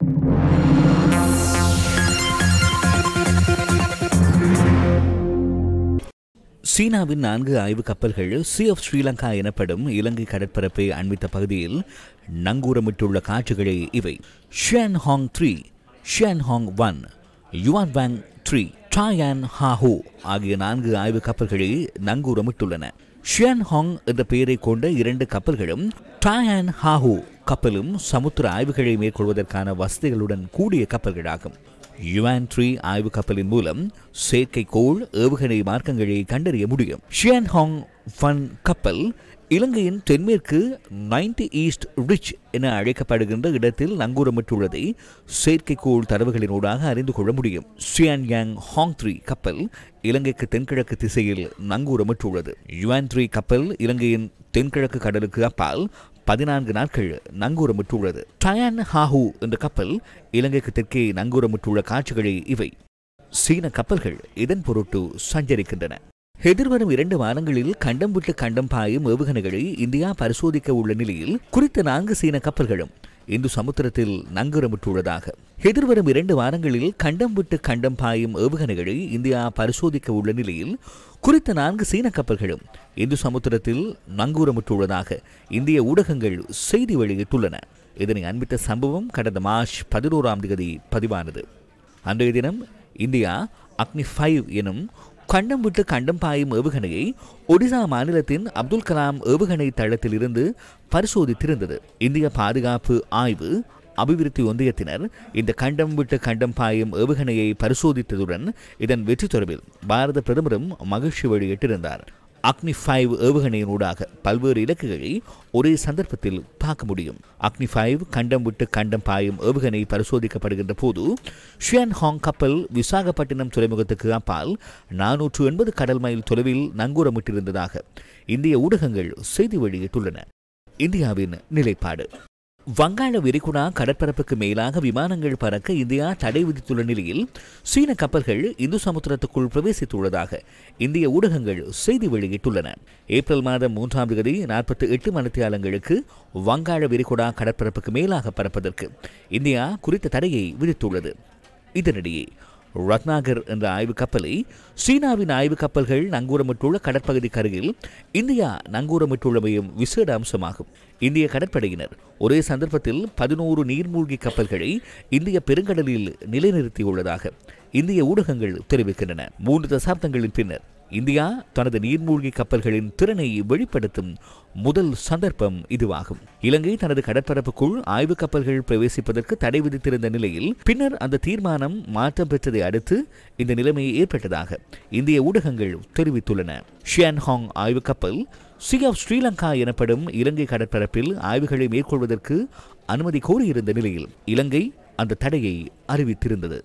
சீனாவின் நான்கு ஆய்வு கப்பல்கள் சி ஆஃப் ஸ்ரீலங்கா எனப்படும் இலங்கை கடற்பரப்பை அண்மித்த பகுதியில் நங்கூரமிட்டுள்ள காட்சிகளே இவை Xiang Hong three Xiang Hong one Yuan Wang three Dayang Hao ஆகிய நான்கு ஆய்வு கப்பல்களே நங்கூரமிட்டுள்ளன ஷியான் ஹாங் என்ற பெயரை கொண்ட இரண்டு கப்பல்களும் டாயான் ஹாஹோ கப்பலும் சமுத்திர ஆய்வுகளை மேற்கொள்வதற்கான வசதிகளுடன் கூடிய கப்பல்களாகும் யுவான் த்ரீ ஆய்வு கப்பலின் மூலம் செயற்கைக்கோள் ஏவுகணை மார்க்கங்களை கண்டறிய முடியும் ஷியான் ஹாங் ஃபன் கப்பல் இலங்கையின் தென்மேற்கு 90 ஈஸ்ட் ரிச் என அழைக்கப்படுகின்ற இடத்தில் நங்கூரமிட்டுள்ளதை செயற்கைக்கோள் தரவுகளினூடாக அறிந்து கொள்ள முடியும் சியான் யாங் ஹாங் த்ரீ கப்பல் இலங்கைக்கு தென்கிழக்கு திசையில் நங்கூரமிட்டுள்ளது யுவான் த்ரீ கப்பல் இலங்கையின் தென்கிழக்கு கடலுக்கு அப்பால் பதினான்கு நாட்கள் நங்கூரமிட்டுள்ளது டயான் ஹாஹூ என்ற கப்பல் இலங்கைக்கு தெற்கே நங்கூரமிட்டுள்ள காட்சிகளே இவை சீன கப்பல்கள் இதன் பொருட்டு சஞ்சரிக்கின்றன எதிர்வரும் இரண்டு வாரங்களில் கண்டம் விட்டு கண்டம் பாயும் ஏவுகணைகளை இந்தியா பரிசோதிக்க உள்ள நிலையில் குறித்த நான்கு சீன கப்பல்களும் இந்து சமுத்திரத்தில் நங்கூரமிட்டுள்ளதாக எதிர்வரும் இரண்டு வாரங்களில் கண்டம் விட்டு கண்டம் பாயும் ஏவுகணைகளை இந்தியா பரிசோதிக்க உள்ள நிலையில் குறித்த நான்கு சீன கப்பல்களும் இந்து சமுத்திரத்தில் நங்கூரமிட்டுள்ளதாக இந்திய ஊடகங்கள் செய்தி வெளியிட்டுள்ளன இதனை அண்மித்த சம்பவம் கடந்த மார்ச் பதினோராம் தேதி பதிவானது அன்றைய தினம் இந்தியா அக்னி ஃபைவ் எனும் கண்டம் விட்டு கண்டம் பாயும் ஏவுகணையை ஒடிசா மாநிலத்தின் அப்துல் கலாம் ஏவுகணை தளத்தில் இருந்து பரிசோதித்திருந்தது இந்திய பாதுகாப்பு ஆய்வு அபிவிருத்தி ஒன்றியத்தினர் இந்த கண்டம் விட்டு கண்டம் பாயும் ஏவுகணையை பரிசோதித்ததுடன் இதன் வெற்றி தொடர்பில் பாரத பிரதமரும் மகிழ்ச்சி வெளியிட்டிருந்தார் அக்னி ஃபைவ் ஏவுகணையினூடாக பல்வேறு இலக்குகளை ஒரே சந்தர்ப்பத்தில் தாக்க முடியும் அக்னி ஃபைவ் கண்டம் விட்டு கண்டம் பாயும் ஏவுகணை பரிசோதிக்கப்படுகின்ற போது ஷியான் ஹாங் கப்பல் விசாகப்பட்டினம் துறைமுகத்துக்கு அப்பால் நானூற்று எண்பது கடல் மைல் தொலைவில் நங்கூரமிட்டிருந்ததாக இந்திய ஊடகங்கள் செய்தி வெளியிட்டுள்ளன இந்தியாவின் நிலைப்பாடு வங்காள விரிகுடா கடற்பரப்புக்கு மேலாக விமானங்கள் பறக்க இந்தியா தடை விதித்துள்ள நிலையில் சீன கப்பல்கள் இந்து சமுத்திரத்துக்குள் பிரவேசித்துள்ளதாக இந்திய ஊடகங்கள் செய்தி வெளியிட்டுள்ளன ஏப்ரல் மாதம் மூன்றாம் தேதி நாற்பத்தி எட்டு மணித்தியாலங்களுக்கு வங்காள விரிகுடா கடற்பரப்புக்கு மேலாக பறப்பதற்கு இந்தியா குறித்த தடையை விதித்துள்ளது இதனிடையே ரத்னாகர் என்ற ஆய்வு கப்பலை சீனாவின் ஆய்வு கப்பல்கள் நங்கூரமிட்டுள்ள கடற்பகுதிக்கு அருகில் இந்தியா நங்கூரமிட்டுள்ளமையும் விசேட அம்சமாகும் இந்திய கடற்படையினர் ஒரே சந்தர்ப்பத்தில் பதினோரு நீர்மூழ்கி கப்பல்களை இந்திய பெருங்கடலில் நிலைநிறுத்தியுள்ளதாக இந்திய ஊடகங்கள் தெரிவிக்கின்றன மூன்று தசாப்தங்களின் பின்னர் இந்தியா தனது நீர்மூழ்கி கப்பல்களின் திறனை வெளிப்படுத்தும் முதல் சந்தர்ப்பம் இதுவாகும் இலங்கை தனது கடற்பரப்புக்குள் ஆய்வு கப்பல்கள் பிரவேசிப்பதற்கு தடை விதித்திருந்த நிலையில் பின்னர் அந்த தீர்மானம் மாற்றம் பெற்றதை அடுத்து இந்த நிலைமை ஏற்பட்டதாக இந்திய ஊடகங்கள் தெரிவித்துள்ளன ஷியான் ஹாங் ஆய்வு கப்பல் சி ஆஃப் ஸ்ரீலங்கா எனப்படும் இலங்கை கடற்பரப்பில் ஆய்வுகளை மேற்கொள்வதற்கு அனுமதி கோரியிருந்த நிலையில் இலங்கை அந்த தடையை அறிவித்திருந்தது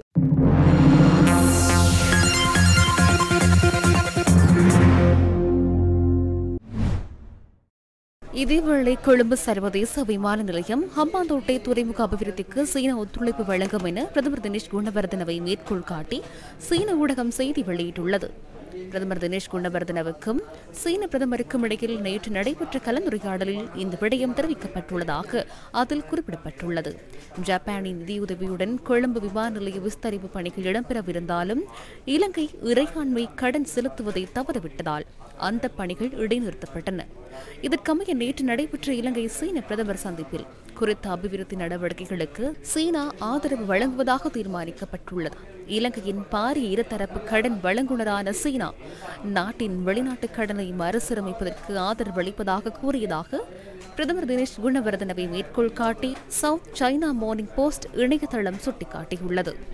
இதேவேளை கொழும்பு சர்வதேச விமான நிலையம் ஹம்பாந்தோட்டை துறைமுக அபிவிருத்திக்கு சீனா ஒத்துழைப்பு வழங்கும் என பிரதமர் தினேஷ் குணவர்தனவை மேற்கோள் காட்டி சீன ஊடகம் செய்தி வெளியிட்டுள்ளது பிரதமர் தினேஷ் குணவர்தனவுக்கும் சீன பிரதமருக்கும் இடையில் நேற்று நடைபெற்ற கலந்துரையாடலில் இந்த விடயம் தெரிவிக்கப்பட்டுள்ளதாக அதில் குறிப்பிடப்பட்டுள்ளது ஜப்பானின் நிதியுதவியுடன் கொழும்பு விமான நிலைய விஸ்தரிப்பு பணிகள் இடம்பெறவிருந்தாலும் இலங்கை இறையாண்மை கடன் செலுத்துவதை தவறவிட்டதால் அந்த பணிகள் இடைநிறுத்தப்பட்டன இதற்கமைய நேற்று நடைபெற்ற இலங்கை சீன பிரதமர் சந்திப்பில் குறித்த அபிவிருத்தி நடவடிக்கைகளுக்கு சீனா ஆதரவு வழங்குவதாக தீர்மானிக்கப்பட்டுள்ளது இலங்கையின் பாரிய இருதரப்பு கடன் வழங்குனரான சீனா நாட்டின் வெளிநாட்டு கடனை மறுசீரமைப்பதற்கு ஆதரவு அளிப்பதாக கூறியதாக பிரதமர் தினேஷ் குணவர்தனவை மேற்கோள் காட்டி சவுத் சைனா மார்னிங் போஸ்ட் இணையதளம் சுட்டிக்காட்டியுள்ளது